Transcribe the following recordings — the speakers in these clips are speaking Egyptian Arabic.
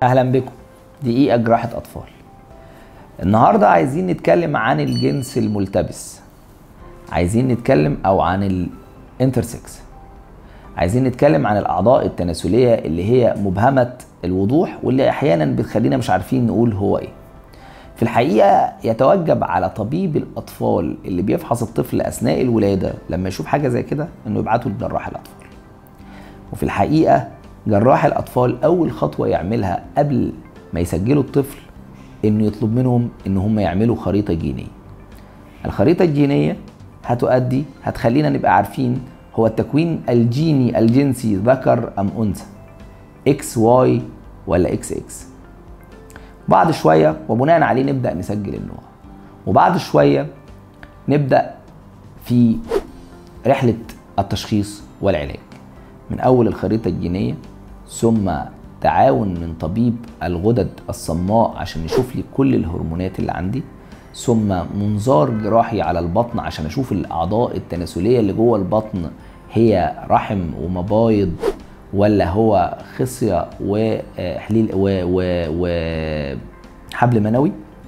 اهلا بكم دقيقه جراحه اطفال النهارده عايزين نتكلم عن الجنس الملتبس عايزين نتكلم او عن الانترسكس عايزين نتكلم عن الاعضاء التناسليه اللي هي مبهمه الوضوح واللي احيانا بتخلينا مش عارفين نقول هو ايه في الحقيقه يتوجب على طبيب الاطفال اللي بيفحص الطفل اثناء الولاده لما يشوف حاجه زي كده انه يبعته لجراح الاطفال وفي الحقيقه جراح الاطفال اول خطوه يعملها قبل ما يسجلوا الطفل انه يطلب منهم ان هم يعملوا خريطه جينيه الخريطه الجينيه هتؤدي هتخلينا نبقى عارفين هو التكوين الجيني الجنسي ذكر ام انثى اكس واي ولا اكس اكس بعد شويه وبناء عليه نبدا نسجل النوع وبعد شويه نبدا في رحله التشخيص والعلاج من اول الخريطه الجينيه ثم تعاون من طبيب الغدد الصماء عشان يشوف لي كل الهرمونات اللي عندي ثم منظار جراحي على البطن عشان اشوف الاعضاء التناسليه اللي جوه البطن هي رحم ومبايض ولا هو خصيه وحليل وحبل منوي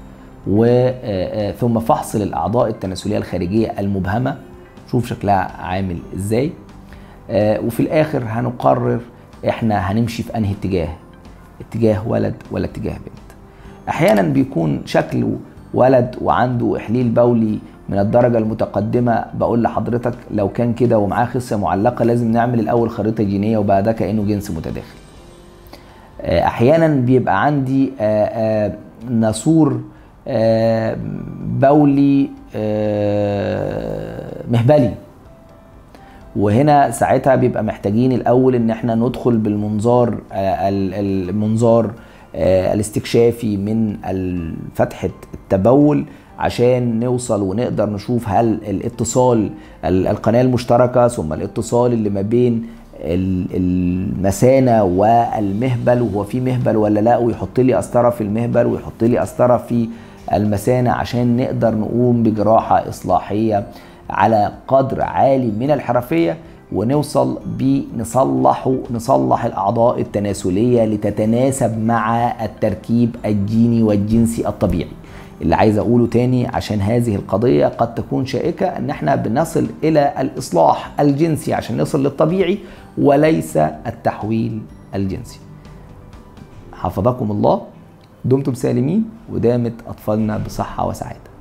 ثم فحص للاعضاء التناسليه الخارجيه المبهمه شوف شكلها عامل ازاي وفي الاخر هنقرر احنا هنمشي في انهي اتجاه اتجاه ولد ولا اتجاه بنت احيانا بيكون شكله ولد وعنده احليل بولي من الدرجه المتقدمه بقول لحضرتك لو كان كده ومعاه خصيه معلقه لازم نعمل الاول خريطه جينيه وبقى ده كانه جنس متداخل احيانا بيبقى عندي ناسور بولي مهبلي وهنا ساعتها بيبقى محتاجين الاول ان احنا ندخل بالمنظار المنظار الاستكشافي من فتحه التبول عشان نوصل ونقدر نشوف هل الاتصال القناه المشتركه ثم الاتصال اللي ما بين المثانه والمهبل وهو في مهبل ولا لا ويحط لي قسطره في المهبل ويحط لي قسطره في المثانه عشان نقدر نقوم بجراحه اصلاحيه على قدر عالي من الحرفيه ونوصل بنصلح نصلح الاعضاء التناسليه لتتناسب مع التركيب الجيني والجنسي الطبيعي اللي عايز اقوله تاني عشان هذه القضيه قد تكون شائكه ان احنا بنصل الى الاصلاح الجنسي عشان نصل للطبيعي وليس التحويل الجنسي حفظكم الله دمتم سالمين ودامت اطفالنا بصحه وسعاده